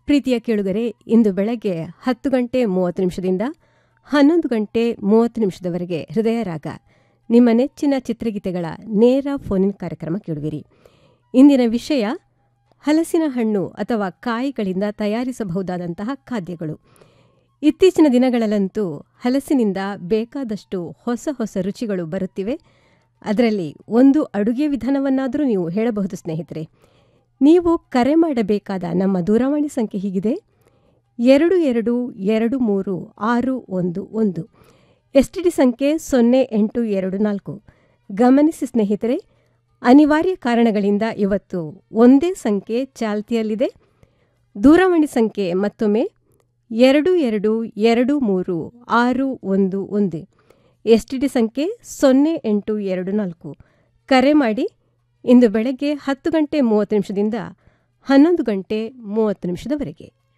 ಪ್ರೀತಿಯ ಕೇಳುಗರೆ ಇಂದು ಬೆಳಗ್ಗೆ ಹತ್ತು ಗಂಟೆ ಮೂವತ್ತು ನಿಮಿಷದಿಂದ ಹನ್ನೊಂದು ಗಂಟೆ ಮೂವತ್ತು ನಿಮಿಷದವರೆಗೆ ಹೃದಯ ರಾಗ ನಿಮ್ಮ ನೆಚ್ಚಿನ ಚಿತ್ರಗೀತೆಗಳ ನೇರ ಫೋನಿನ್ ಕಾರ್ಯಕ್ರಮ ಕೇಳುವಿರಿ ಇಂದಿನ ವಿಷಯ ಹಲಸಿನ ಹಣ್ಣು ಅಥವಾ ಕಾಯಿಗಳಿಂದ ತಯಾರಿಸಬಹುದಾದಂತಹ ಖಾದ್ಯಗಳು ಇತ್ತೀಚಿನ ದಿನಗಳಲ್ಲಂತೂ ಹಲಸಿನಿಂದ ಬೇಕಾದಷ್ಟು ಹೊಸ ಹೊಸ ರುಚಿಗಳು ಬರುತ್ತಿವೆ ಅದರಲ್ಲಿ ಒಂದು ಅಡುಗೆ ವಿಧಾನವನ್ನಾದರೂ ನೀವು ಹೇಳಬಹುದು ಸ್ನೇಹಿತರೆ ನೀವು ಕರೆ ಮಾಡಬೇಕಾದ ನಮ್ಮ ದೂರವಾಣಿ ಸಂಖ್ಯೆ ಹೀಗಿದೆ ಎರಡು ಎರಡು ಎರಡು ಮೂರು ಆರು ಒಂದು ಒಂದು ಎಸ್ ಟಿ ಡಿ ಸಂಖ್ಯೆ ಸೊನ್ನೆ ಎಂಟು ಎರಡು ನಾಲ್ಕು ಗಮನಿಸಿ ಸ್ನೇಹಿತರೆ ಅನಿವಾರ್ಯ ಕಾರಣಗಳಿಂದ ಇವತ್ತು ಒಂದೇ ಸಂಖ್ಯೆ ಚಾಲ್ತಿಯಲ್ಲಿದೆ ದೂರವಾಣಿ ಸಂಖ್ಯೆ ಮತ್ತೊಮ್ಮೆ ಎರಡು ಎರಡು ಎರಡು ಮೂರು ಆರು ಒಂದು ಒಂದು ಎಸ್ ಟಿ ಡಿ ಸಂಖ್ಯೆ ಸೊನ್ನೆ ಎಂಟು ಎರಡು ನಾಲ್ಕು ಕರೆ ಮಾಡಿ ಇಂದು ಬೆಳಗ್ಗೆ ಹತ್ತು ಗಂಟೆ ಮೂವತ್ತು ನಿಮಿಷದಿಂದ ಹನ್ನೊಂದು ಗಂಟೆ ಮೂವತ್ತು ನಿಮಿಷದವರೆಗೆ